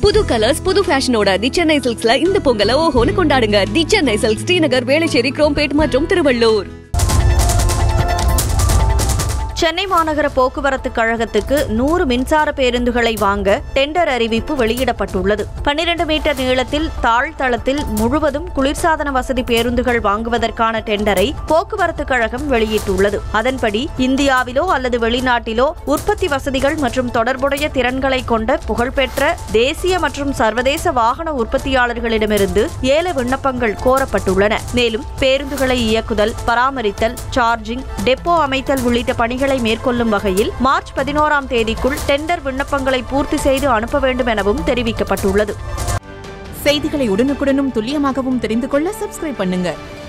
புது கலர்ஸ் புது ஃபேஷனோட தி சென்னை சில்க்ஸ்ல இந்த பொங்கலை ஓஹோன்னு கொண்டாடுங்க தி சென்னை சில்க்ஸ் ஸ்ரீநகர் வேளச்சேரி குரோம்பேட் மற்றும் திருவள்ளூர் சென்னை மாநகர போக்குவரத்து கழகத்துக்கு நூறு மின்சார பேருந்துகளை வாங்க டெண்டர் அறிவிப்பு வெளியிடப்பட்டுள்ளது பன்னிரண்டு மீட்டர் நீளத்தில் தாழ்தளத்தில் முழுவதும் குளிர்சாதன வசதி பேருந்துகள் வாங்குவதற்கான டெண்டரை போக்குவரத்து கழகம் வெளியிட்டுள்ளது அதன்படி இந்தியாவிலோ அல்லது வெளிநாட்டிலோ உற்பத்தி வசதிகள் மற்றும் தொடர்புடைய திறன்களை கொண்ட புகழ்பெற்ற தேசிய மற்றும் சர்வதேச வாகன உற்பத்தியாளர்களிடமிருந்து ஏல விண்ணப்பங்கள் கோரப்பட்டுள்ளன மேலும் பேருந்துகளை இயக்குதல் பராமரித்தல் சார்ஜிங் டெப்போ அமைத்தல் உள்ளிட்ட பணிகளை மேற்கொள்ளும் வகையில் மார்ச் பதினோராம் தேதிக்குள் டெண்டர் விண்ணப்பங்களை பூர்த்தி செய்து அனுப்ப வேண்டும் எனவும் தெரிவிக்கப்பட்டுள்ளது செய்திகளை உடனுக்குடனும் துல்லியமாகவும் தெரிந்து கொள்ள சப்ஸ்கிரைப் பண்ணுங்க